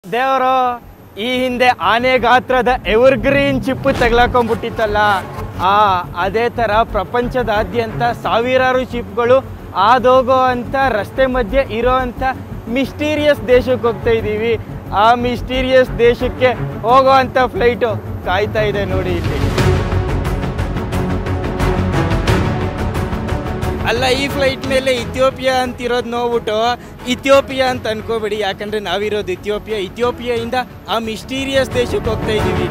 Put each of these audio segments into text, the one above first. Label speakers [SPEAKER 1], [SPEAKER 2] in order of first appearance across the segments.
[SPEAKER 1] ದೇವರು ಈ ಹಿಂದೆ ಆನೆ ಗಾತ್ರದ ಎವರ್ಗ್ರೀನ್ ಚಿಪ್ಪು ತಗ್ಲಾಕೊಂಡ್ಬಿಟ್ಟಿತ್ತಲ್ಲ ಆ ಅದೇ ಥರ ಪ್ರಪಂಚದಾದ್ಯಂತ ಸಾವಿರಾರು ಶಿಪ್ಗಳು ಆದೋಗೋ ಅಂತ ರಸ್ತೆ ಮಧ್ಯೆ ಇರೋ ಅಂಥ ಮಿಸ್ಟೀರಿಯಸ್ ದೇಶಕ್ಕೆ ಹೋಗ್ತಾ ಇದ್ದೀವಿ ಆ ಮಿಸ್ಟೀರಿಯಸ್ ದೇಶಕ್ಕೆ ಹೋಗೋ ಅಂಥ ಫ್ಲೈಟು ಕಾಯ್ತಾ ಇದೆ ನೋಡಿ ಇಲ್ಲಿ ಅಲ್ಲ ಈ ಫ್ಲೈಟ್ ಮೇಲೆ ಇಥಿಯೋಪಿಯಾ ಅಂತಿರೋದು ನೋಡ್ಬಿಟ್ಟು ಇಥಿಯೋಪಿಯಾ ಅಂತ ಅನ್ಕೋಬೇಡಿ ಯಾಕಂದ್ರೆ ನಾವಿರೋದು ಇಥಿಯೋಪಿಯಾ ಇಥಿಯೋಪಿಯಾಯಿಂದ ಆ ಮಿಸ್ಟೀರಿಯಸ್ ದೇಶಕ್ಕೆ ಹೋಗ್ತಾ ಇದ್ದೀವಿ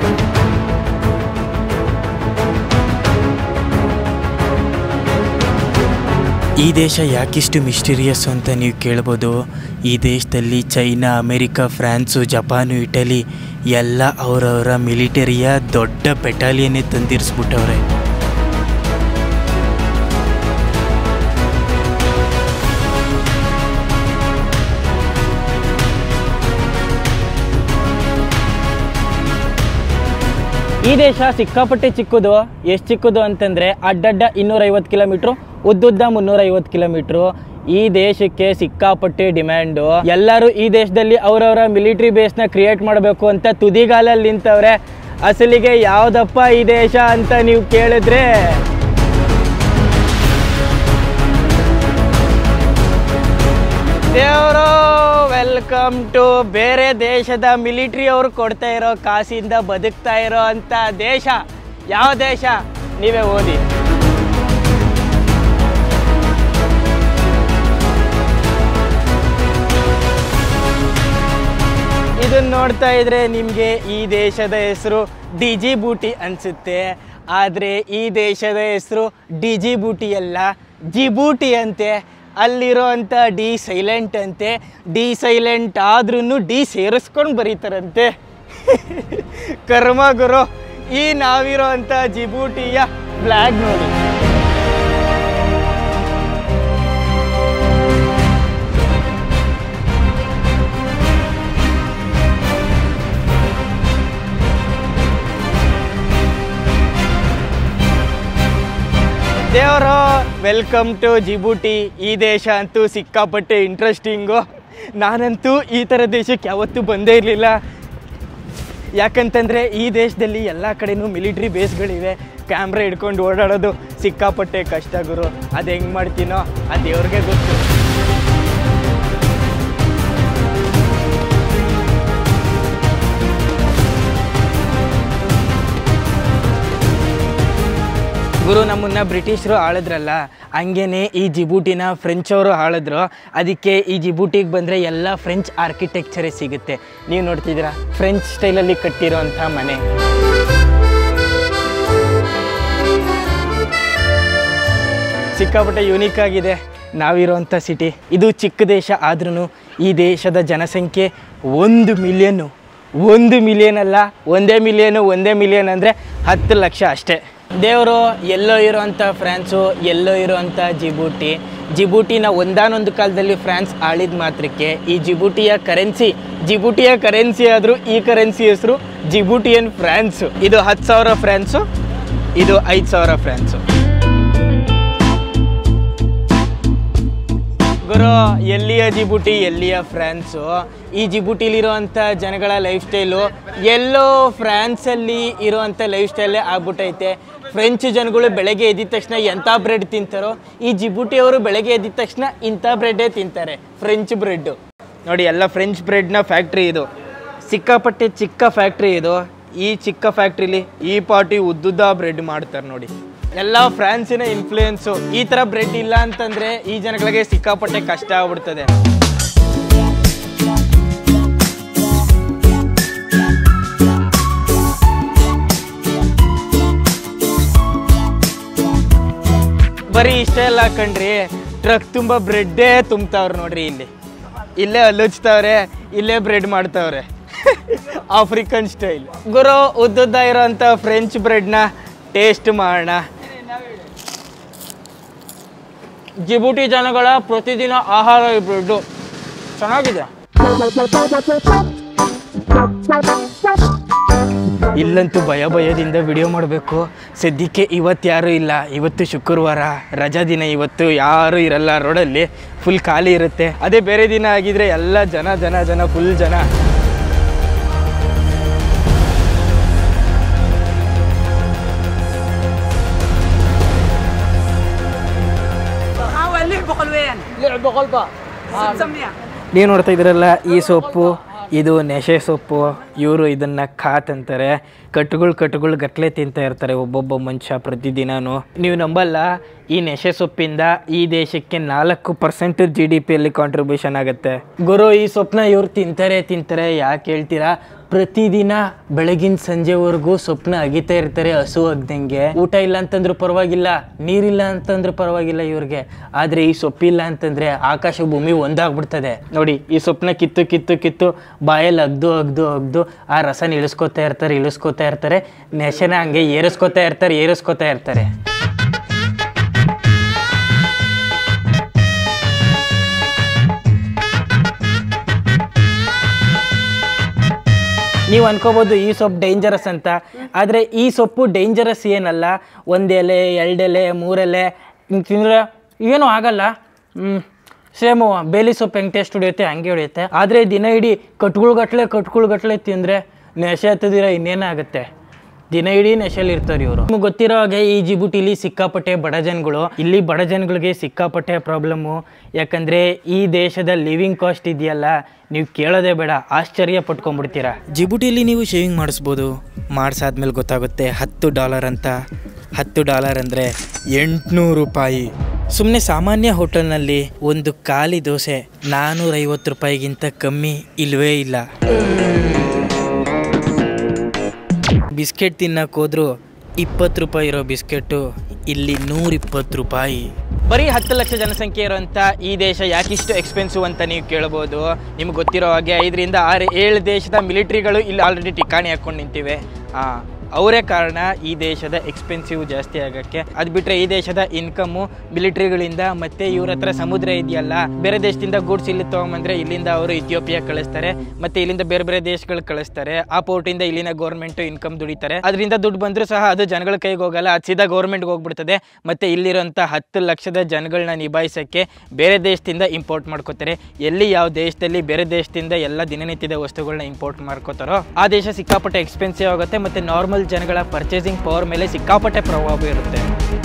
[SPEAKER 1] ಈ ದೇಶ ಯಾಕಿಷ್ಟು ಮಿಸ್ಟೀರಿಯಸ್ ಅಂತ ನೀವು ಕೇಳ್ಬೋದು ಈ ದೇಶದಲ್ಲಿ China America France Japan Italy ಎಲ್ಲ ಅವರವರ ಮಿಲಿಟರಿಯ ದೊಡ್ಡ ಬೆಟಾಲಿಯನ್ನೇ ತಂದಿರಿಸ್ಬಿಟ್ಟವ್ರೆ ಈ ದೇಶ ಸಿಕ್ಕಾಪಟ್ಟೆ ಚಿಕ್ಕದು ಎಷ್ಟು ಚಿಕ್ಕದು ಅಂತಂದ್ರೆ ಅಡ್ಡಡ್ಡ ಇನ್ನೂರೈವತ್ತು ಕಿಲೋಮೀಟ್ರು ಉದ್ದುದ್ದ ಮುನ್ನೂರೈವತ್ತು ಕಿಲೋಮೀಟ್ರು ಈ ದೇಶಕ್ಕೆ ಸಿಕ್ಕಾಪಟ್ಟೆ ಡಿಮ್ಯಾಂಡು ಎಲ್ಲರೂ ಈ ದೇಶದಲ್ಲಿ ಅವರವರ ಮಿಲಿಟರಿ ಬೇಸ್ನ ಕ್ರಿಯೇಟ್ ಮಾಡಬೇಕು ಅಂತ ತುದಿಗಾಲಲ್ಲಿ ನಿಂತವ್ರೆ ಅಸಲಿಗೆ ಯಾವುದಪ್ಪ ಈ ದೇಶ ಅಂತ ನೀವು ಕೇಳಿದ್ರೆ ದೇವರು ವೆಲ್ಕಮ್ ಟು ಬೇರೆ ದೇಶದ ಮಿಲಿಟ್ರಿ ಅವರು ಕೊಡ್ತಾ ಇರೋ ಕಾಸಿಂದ ಬದುಕ್ತಾ ಇರೋ ಅಂತ ದೇಶ ಯಾವ ದೇಶ ನೀವೇ ಓದಿ ಇದನ್ನ ನೋಡ್ತಾ ಇದ್ರೆ ನಿಮಗೆ ಈ ದೇಶದ ಹೆಸರು ಡಿಜಿ ಬೂಟಿ ಅನ್ಸುತ್ತೆ ಆದರೆ ಈ ದೇಶದ ಹೆಸರು ಡಿಜಿ ಬೂಟಿ ಅಲ್ಲ ಜಿಬೂಟಿ ಅಂತೆ ಅಲ್ಲಿರೋ ಅಂಥ ಡಿ ಸೈಲೆಂಟ್ ಅಂತೆ ಡಿ ಸೈಲೆಂಟ್ ಆದ್ರೂ ಡಿ ಸೇರಿಸ್ಕೊಂಡು ಬರೀತಾರಂತೆ ಕರ್ಮ ಗುರು ಈ ನಾವಿರೋ ಅಂಥ ಜಿಬೂಟಿಯ ಫ್ಲಾಗ್ ನೋಡಿ ದೇವರು ವೆಲ್ಕಮ್ ಟು ಜಿಬೂಟಿ ಈ ದೇಶ ಅಂತೂ ಸಿಕ್ಕಾಪಟ್ಟೆ ಇಂಟ್ರೆಸ್ಟಿಂಗು ನಾನಂತೂ ಈ ಥರ ದೇಶಕ್ಕೆ ಯಾವತ್ತೂ ಬಂದೇ ಇರಲಿಲ್ಲ ಯಾಕಂತಂದರೆ ಈ ದೇಶದಲ್ಲಿ ಎಲ್ಲ ಕಡೆನೂ ಮಿಲಿಟ್ರಿ ಬೇಸ್ಗಳಿವೆ ಕ್ಯಾಮ್ರಾ ಹಿಡ್ಕೊಂಡು ಓಡಾಡೋದು ಸಿಕ್ಕಾಪಟ್ಟೆ ಕಷ್ಟ ಗುರು ಅದು ಹೆಂಗೆ ಮಾಡ್ತೀನೋ ಅದು ದೇವ್ರಿಗೆ ಗೊತ್ತು ಗುರು ನಮ್ಮನ್ನ ಬ್ರಿಟಿಷರು ಆಳಿದ್ರಲ್ಲ ಹಂಗೇನೆ ಈ ಜಿಬೂಟಿನ ಫ್ರೆಂಚ್ ಅವರು ಆಳಿದ್ರು ಅದಕ್ಕೆ ಈ ಜಿಬೂಟಿಗೆ ಬಂದರೆ ಎಲ್ಲ ಫ್ರೆಂಚ್ ಆರ್ಕಿಟೆಕ್ಚರೇ ಸಿಗುತ್ತೆ ನೀವು ನೋಡ್ತಿದ್ದೀರಾ ಫ್ರೆಂಚ್ ಸ್ಟೈಲಲ್ಲಿ ಕಟ್ಟಿರೋಂಥ ಮನೆ ಸಿಕ್ಕಾಪಟ್ಟೆ ಯುನೀಕ್ ಆಗಿದೆ ನಾವಿರೋಂಥ ಸಿಟಿ ಇದು ಚಿಕ್ಕ ದೇಶ ಆದ್ರೂ ಈ ದೇಶದ ಜನಸಂಖ್ಯೆ ಒಂದು ಮಿಲಿಯನ್ನು ಒಂದು ಮಿಲಿಯನ್ ಅಲ್ಲ ಒಂದೇ ಮಿಲಿಯನು ಒಂದೇ ಮಿಲಿಯನ್ ಅಂದರೆ ಹತ್ತು ಲಕ್ಷ ಅಷ್ಟೇ ದೇವರು ಎಲ್ಲೋ ಇರೋಂಥ ಫ್ರಾನ್ಸು ಎಲ್ಲೋ ಇರೋಂಥ ಜಿಬೂಟಿ ಜಿಬೂಟಿನ ಒಂದಾನೊಂದು ಕಾಲದಲ್ಲಿ ಫ್ರಾನ್ಸ್ ಆಳಿದ ಮಾತ್ರಕ್ಕೆ ಈ ಜಿಬೂಟಿಯ ಕರೆನ್ಸಿ ಜಿಬೂಟಿಯ ಕರೆನ್ಸಿ ಆದರೂ ಈ ಕರೆನ್ಸಿ ಹೆಸರು ಜಿಬೂಟಿಯನ್ ಫ್ರಾನ್ಸು ಇದು ಹತ್ತು ಸಾವಿರ ಫ್ರಾನ್ಸು ಇದು ಐದು ಸಾವಿರ ಫ್ರಾನ್ಸು ಗುರು ಎಲ್ಲಿಯ ಜಿಬುಟಿ ಎಲ್ಲಿಯ ಫ್ರಾನ್ಸು ಈ ಜಿಬುಟಿಲಿರುವಂಥ ಜನಗಳ ಲೈಫ್ ಸ್ಟೈಲು ಎಲ್ಲೋ ಫ್ರಾನ್ಸಲ್ಲಿ ಇರುವಂಥ ಲೈಫ್ ಸ್ಟೈಲೇ ಆಗ್ಬಿಟ್ಟೈತೆ ಫ್ರೆಂಚ್ ಜನಗಳು ಬೆಳಗ್ಗೆ ಎದ್ದಿದ ತಕ್ಷಣ ಎಂಥ ಬ್ರೆಡ್ ತಿಂತಾರೋ ಈ ಜಿಬುಟಿಯವರು ಬೆಳಗ್ಗೆ ಎದ್ದಿದ ತಕ್ಷಣ ಇಂಥ ಬ್ರೆಡ್ಡೇ ತಿಂತಾರೆ ಫ್ರೆಂಚ್ ಬ್ರೆಡ್ಡು ನೋಡಿ ಎಲ್ಲ ಫ್ರೆಂಚ್ ಬ್ರೆಡ್ನ ಫ್ಯಾಕ್ಟ್ರಿ ಇದು ಸಿಕ್ಕಾಪಟ್ಟೆ ಚಿಕ್ಕ ಫ್ಯಾಕ್ಟ್ರಿ ಇದು ಈ ಚಿಕ್ಕ ಫ್ಯಾಕ್ಟ್ರಿಲಿ ಈ ಪಾಟಿ ಉದ್ದುದ್ದ ಬ್ರೆಡ್ ಮಾಡ್ತಾರೆ ನೋಡಿ ಎಲ್ಲ ಫ್ರಾನ್ಸಿನ ಇನ್ಫ್ಲೂಯೆನ್ಸು ಈ ಥರ ಬ್ರೆಡ್ ಇಲ್ಲ ಅಂತಂದ್ರೆ ಈ ಜನಗಳಿಗೆ ಸಿಕ್ಕಾಪಟ್ಟೆ ಕಷ್ಟ ಆಗ್ಬಿಡ್ತದೆ ಬರೀ ಇಷ್ಟೇ ಎಲ್ಲ ಹಾಕಂಡ್ರಿ ಟ್ರಕ್ ತುಂಬ ಬ್ರೆಡ್ಡೇ ತುಂಬ್ತಾವ್ರೆ ನೋಡ್ರಿ ಇಲ್ಲಿ ಇಲ್ಲೇ ಹಲ್ಲುಚ್ತಾವ್ರೆ ಇಲ್ಲೇ ಬ್ರೆಡ್ ಮಾಡ್ತಾವ್ರೆ ಆಫ್ರಿಕನ್ ಸ್ಟೈಲ್ ಗುರು ಉದ್ದುದ್ದ ಇರೋಂಥ ಫ್ರೆಂಚ್ ಬ್ರೆಡ್ನ ಟೇಸ್ಟ್ ಮಾಡೋಣ ಜಿಬುಟಿ ಜನಗಳ ಪ್ರತಿದಿನ ಆಹಾರ ಈ ಬ್ರೆಡ್ಡು ಚೆನ್ನಾಗಿದೆ ಇಲ್ಲಂತೂ ಭಯ ಭಯದಿಂದ ವಿಡಿಯೋ ಮಾಡಬೇಕು ಸದ್ಯಕ್ಕೆ ಇವತ್ತು ಯಾರೂ ಇಲ್ಲ ಇವತ್ತು ಶುಕ್ರವಾರ ರಜಾ ದಿನ ಇವತ್ತು ಯಾರೂ ಇರಲ್ಲ ರೋಡಲ್ಲಿ ಫುಲ್ ಖಾಲಿ ಇರುತ್ತೆ ಅದೇ ಬೇರೆ ದಿನ ಆಗಿದ್ರೆ ಎಲ್ಲ ಜನ ಜನ ಜನ ಫುಲ್ ಜನ ನೀವು ನೋಡ್ತಾ ಇದ್ದೀರಲ್ಲ ಈ ಸೊಪ್ಪು ಇದು ನೆಶೆ ಸೊಪ್ಪು ಇವರು ಇದನ್ನ ಖಾತ್ ಅಂತಾರೆ ಕಟ್ಟುಗಳು ಕಟ್ಟುಗಳು ಗಟ್ಲೆ ತಿಂತಾ ಇರ್ತಾರೆ ಒಬ್ಬೊಬ್ಬ ಮನುಷ್ಯ ಪ್ರತಿದಿನನೂ ನೀವು ನಂಬಲ್ಲ ಈ ನೆಶೆ ಸೊಪ್ಪಿಂದ ಈ ದೇಶಕ್ಕೆ ನಾಲ್ಕು ಪರ್ಸೆಂಟ್ ಜಿ ಡಿ ಪಿಯಲ್ಲಿ ಕಾಂಟ್ರಿಬ್ಯೂಷನ್ ಆಗುತ್ತೆ ಗುರು ಈ ಸೊಪ್ಪನ್ನ ಇವ್ರು ತಿಂತಾರೆ ತಿಂತಾರೆ ಯಾಕೆ ಹೇಳ್ತೀರಾ ಪ್ರತಿದಿನ ಬೆಳಗಿನ ಸಂಜೆವರೆಗೂ ಸೊಪ್ಪನ್ನ ಅಗಿತಾ ಇರ್ತಾರೆ ಹಸು ಆಗ್ದಂಗೆ ಊಟ ಇಲ್ಲ ಅಂತಂದ್ರೂ ಪರವಾಗಿಲ್ಲ ನೀರಿಲ್ಲ ಅಂತಂದ್ರೂ ಪರವಾಗಿಲ್ಲ ಇವ್ರಿಗೆ ಆದ್ರೆ ಈ ಸೊಪ್ಪಿಲ್ಲ ಅಂತಂದ್ರೆ ಆಕಾಶ ಭೂಮಿ ಒಂದಾಗ್ಬಿಡ್ತದೆ ನೋಡಿ ಈ ಸೊಪ್ಪನ್ನ ಕಿತ್ತು ಕಿತ್ತು ಕಿತ್ತು ಬಾಯಲ್ಲಿ ಅಗ್ದು ಅಗ್ದು ಅಗ್ದು ಆ ರಸನ ಇಳಿಸ್ಕೊತಾ ಇರ್ತಾರೆ ಇಳಿಸ್ಕೊತಾ ಇರ್ತಾರೆ ನೆಶನ ಹಂಗೆ ಏರಿಸ್ಕೊತಾ ಇರ್ತಾರೆ ಏರಿಸ್ಕೊತಾ ಇರ್ತಾರೆ ನೀವು ಅನ್ಕೋಬೋದು ಈ ಸೊಪ್ಪು ಡೇಂಜರಸ್ ಅಂತ ಆದರೆ ಈ ಸೊಪ್ಪು ಡೇಂಜರಸ್ ಏನಲ್ಲ ಒಂದು ಎಲೆ ಎರಡು ಎಲೆ ಮೂರೆಲೆ ಹಿಂಗೆ ತಿಂದರೆ ಏನೂ ಆಗಲ್ಲ ಹ್ಞೂ ಸೇಮು ಬೇಲಿ ಸೊಪ್ಪು ಹೆಂಗೆ ಟೇಸ್ಟ್ ಹೊಡಿಯುತ್ತೆ ಹಂಗೆ ಹೊಡಿಯುತ್ತೆ ಆದರೆ ದಿನ ಇಡೀ ಕಟ್ಗುಳ್ಗಟ್ಲೆ ಕಟ್ಗುಳ್ಗಟ್ಲೆ ತಿಂದರೆ ನೆಶೆ ಹತ್ತದಿರ ಇನ್ನೇನಾಗುತ್ತೆ ದಿನ ಇಡೀ ನೆಶೆಲಿ ಇರ್ತಾರೆ ಇವರು ನಿಮ್ಗೆ ಗೊತ್ತಿರೋ ಹಾಗೆ ಈ ಜಿಬುಟಿಲಿ ಸಿಕ್ಕಾಪಟ್ಟೆ ಬಡ ಜನಗಳು ಇಲ್ಲಿ ಬಡ ಜನಗಳಿಗೆ ಸಿಕ್ಕಾಪಟ್ಟೆ ಪ್ರಾಬ್ಲಮ್ಮು ಯಾಕಂದರೆ ಈ ದೇಶದ ಲಿವಿಂಗ್ ಕಾಸ್ಟ್ ಇದೆಯಲ್ಲ ನೀವು ಕೇಳೋದೇ ಬೇಡ ಆಶ್ಚರ್ಯ ಪಟ್ಕೊಂಡ್ಬಿಡ್ತೀರಾ ಜಿಬುಟಿಲಿ ನೀವು ಶೇವಿಂಗ್ ಮಾಡಿಸ್ಬೋದು ಮಾಡಿಸಾದ್ಮೇಲೆ ಗೊತ್ತಾಗುತ್ತೆ ಹತ್ತು ಡಾಲರ್ ಅಂತ ಹತ್ತು ಡಾಲರ್ ಅಂದರೆ ಎಂಟುನೂರು ರೂಪಾಯಿ ಸುಮ್ಮನೆ ಸಾಮಾನ್ಯ ಹೋಟೆಲ್ನಲ್ಲಿ ಒಂದು ಖಾಲಿ ದೋಸೆ ನಾನ್ನೂರೈವತ್ತು ರೂಪಾಯಿಗಿಂತ ಕಮ್ಮಿ ಇಲ್ವೇ ಇಲ್ಲ ಬಿಸ್ಕೆಟ್ ತಿನ್ನಕ್ಕೆ ಹೋದ್ರು ಇಪ್ಪತ್ತು ರೂಪಾಯಿ ಇರೋ ಬಿಸ್ಕೆಟು ಇಲ್ಲಿ ನೂರಿಪ್ಪತ್ತು ರೂಪಾಯಿ ಬರೀ ಹತ್ತು ಲಕ್ಷ ಜನಸಂಖ್ಯೆ ಇರುವಂಥ ಈ ದೇಶ ಯಾಕಿಷ್ಟು ಎಕ್ಸ್ಪೆನ್ಸಿವ್ ಅಂತ ನೀವು ಕೇಳ್ಬೋದು ನಿಮ್ಗೆ ಗೊತ್ತಿರೋ ಹಾಗೆ ಐದರಿಂದ ಆರು ಏಳು ದೇಶದ ಮಿಲಿಟ್ರಿಗಳು ಇಲ್ಲಿ ಆಲ್ರೆಡಿ ಠಿಕಾಣಿ ಹಾಕೊಂಡು ನಿಂತಿವೆ ಹಾಂ ಅವರೇ ಕಾರಣ ಈ ದೇಶದ ಎಕ್ಸ್ಪೆನ್ಸಿವ್ ಜಾಸ್ತಿ ಆಗೋಕ್ಕೆ ಅದು ಬಿಟ್ಟರೆ ಈ ದೇಶದ ಇನ್ಕಮ್ಮು ಮಿಲಿಟ್ರಿಗಳಿಂದ ಮತ್ತು ಇವ್ರ ಹತ್ರ ಸಮುದ್ರ ಇದೆಯಲ್ಲ ಬೇರೆ ದೇಶದಿಂದ ಗೂಡ್ಸ್ ಇಲ್ಲಿ ತೊಗೊಂಬಂದ್ರೆ ಇಲ್ಲಿಂದ ಅವರು ಇಥಿಯೋಪಿಯಾ ಕಳಿಸ್ತಾರೆ ಮತ್ತು ಇಲ್ಲಿಂದ ಬೇರೆ ಬೇರೆ ದೇಶಗಳು ಕಳಿಸ್ತಾರೆ ಆ ಪೋರ್ಟಿಂದ ಇಲ್ಲಿನ ಗೌರ್ಮೆಂಟ್ ಇನ್ಕಮ್ ದುಡಿತಾರೆ ಅದರಿಂದ ದುಡ್ಡು ಬಂದರೂ ಸಹ ಅದು ಜನಗಳ ಕೈಗೆ ಹೋಗಲ್ಲ ಅದು ಸೀದಾ ಗೌರ್ಮೆಂಟ್ಗೆ ಹೋಗ್ಬಿಡ್ತದೆ ಮತ್ತು ಇಲ್ಲಿರೋಂಥ ಹತ್ತು ಲಕ್ಷದ ಜನಗಳನ್ನ ನಿಭಾಯಿಸೋಕ್ಕೆ ಬೇರೆ ದೇಶದಿಂದ ಇಂಪೋರ್ಟ್ ಮಾಡ್ಕೋತಾರೆ ಎಲ್ಲಿ ಯಾವ ದೇಶದಲ್ಲಿ ಬೇರೆ ದೇಶದಿಂದ ಎಲ್ಲ ದಿನನಿತ್ಯದ ವಸ್ತುಗಳನ್ನ ಇಂಪೋರ್ಟ್ ಮಾಡ್ಕೋತಾರೋ ಆ ದೇಶ ಸಿಕ್ಕಾಪಟ್ಟೆ ಎಕ್ಸ್ಪೆನ್ಸಿವ್ ಆಗುತ್ತೆ ಮತ್ತು ನಾರ್ಮಲ್ ಜನಗಳ ಪರ್ಚೇಸಿಂಗ್ ಪವರ್ ಮೇಲೆ ಸಿಕ್ಕಾಪಟ್ಟೆ ಪ್ರಭಾವ ಇರುತ್ತೆ